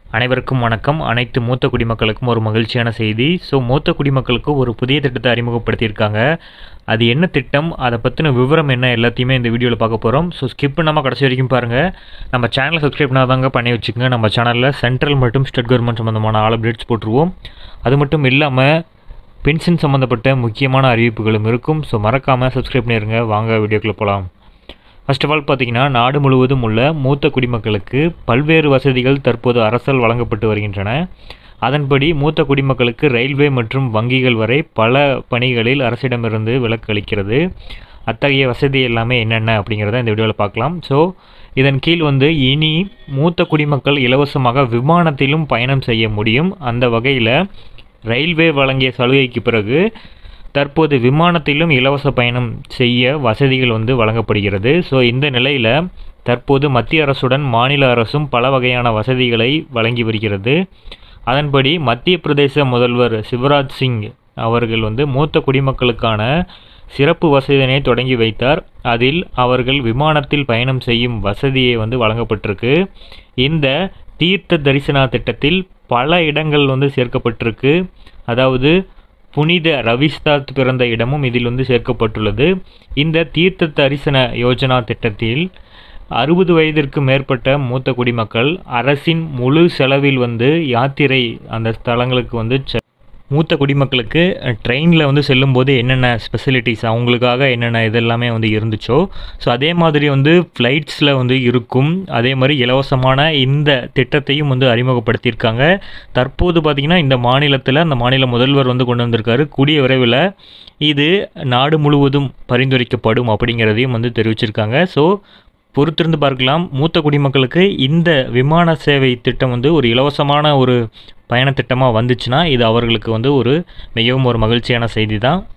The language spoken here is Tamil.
அனைவருக்கும் வணக்கம் அனைத்து மூத்த குடிமக்களுக்கும் ஒரு மகிழ்ச்சியான செய்தி ஸோ மூத்த குடிமக்களுக்கு ஒரு புதிய திட்டத்தை அறிமுகப்படுத்தியிருக்காங்க அது என்ன திட்டம் அதை பற்றின விவரம் என்ன எல்லாத்தையுமே இந்த வீடியோவில் பார்க்க போகிறோம் ஸோ ஸ்கிப் பண்ணாமல் கடைசி வரைக்கும் பாருங்கள் நம்ம சேனலை சப்ஸ்கிரைப் பண்ணாதாங்க பண்ணி வச்சுக்கோங்க நம்ம சேனலில் சென்ட்ரல் மற்றும் ஸ்டேட் கவர்மெண்ட் சம்மந்தமான ஆல் அப்டேட்ஸ் போட்டுருவோம் அது மட்டும் இல்லாமல் பென்ஷன் சம்மந்தப்பட்ட முக்கியமான அறிவிப்புகளும் இருக்கும் ஸோ மறக்காமல் சப்ஸ்கிரைப் பண்ணிடுங்க வாங்க வீடியோக்குள்ளே போகலாம் ஃபர்ஸ்ட் ஆஃப் ஆல் பார்த்தீங்கன்னா நாடு முழுவதும் உள்ள மூத்த குடிமக்களுக்கு பல்வேறு வசதிகள் தற்போது அரசால் வழங்கப்பட்டு வருகின்றன அதன்படி மூத்த குடிமக்களுக்கு ரயில்வே மற்றும் வங்கிகள் வரை பல பணிகளில் அரசிடமிருந்து விலக்கு அளிக்கிறது அத்தகைய வசதி எல்லாமே என்னென்ன அப்படிங்கிறத இந்த வீடியோவில் பார்க்கலாம் ஸோ இதன் கீழ் வந்து இனி மூத்த குடிமக்கள் இலவசமாக விமானத்திலும் பயணம் செய்ய முடியும் அந்த வகையில் ரயில்வே வழங்கிய சலுகைக்கு பிறகு தற்போது விமானத்திலும் இலவச பயணம் செய்ய வசதிகள் வந்து வழங்கப்படுகிறது ஸோ இந்த நிலையில் தற்போது மத்திய அரசுடன் மாநில அரசும் பல வகையான வசதிகளை வழங்கி வருகிறது அதன்படி மத்திய பிரதேச முதல்வர் சிவராஜ் சிங் அவர்கள் வந்து மூத்த குடிமக்களுக்கான சிறப்பு வசதியினை தொடங்கி வைத்தார் அதில் அவர்கள் விமானத்தில் பயணம் செய்யும் வசதியை வந்து வழங்கப்பட்டிருக்கு இந்த தீர்த்த தரிசனா திட்டத்தில் பல இடங்கள் வந்து சேர்க்கப்பட்டிருக்கு அதாவது புனித ரவிஸ்தாத் பிறந்த இடமும் இதில் வந்து சேர்க்கப்பட்டுள்ளது இந்த தீர்த்த தரிசன யோஜனா திட்டத்தில் அறுபது வயதிற்கு மேற்பட்ட மூத்த குடிமக்கள் அரசின் முழு செலவில் வந்து யாத்திரை அந்த ஸ்தலங்களுக்கு வந்து செ- மூத்த குடிமக்களுக்கு ட்ரெயினில் வந்து செல்லும்போது என்னென்ன ஸ்பெசிலிட்டிஸ் அவங்களுக்காக என்னென்ன இதெல்லாமே வந்து இருந்துச்சோ ஸோ அதே மாதிரி வந்து ஃப்ளைட்ஸில் வந்து இருக்கும் அதே மாதிரி இலவசமான இந்த திட்டத்தையும் வந்து அறிமுகப்படுத்தியிருக்காங்க தற்போது பார்த்திங்கன்னா இந்த மாநிலத்தில் அந்த மாநில முதல்வர் வந்து கொண்டு வந்திருக்காரு கூடிய விரைவில் இது நாடு முழுவதும் பரிந்துரைக்கப்படும் அப்படிங்கிறதையும் வந்து தெரிவிச்சிருக்காங்க ஸோ பொறுத்திருந்து பார்க்கலாம் மூத்த குடிமக்களுக்கு இந்த விமான சேவை திட்டம் வந்து ஒரு இலவசமான ஒரு பயண திட்டமாக வந்துச்சுன்னா இது அவர்களுக்கு வந்து ஒரு மிகவும் ஒரு மகிழ்ச்சியான செய்தி தான்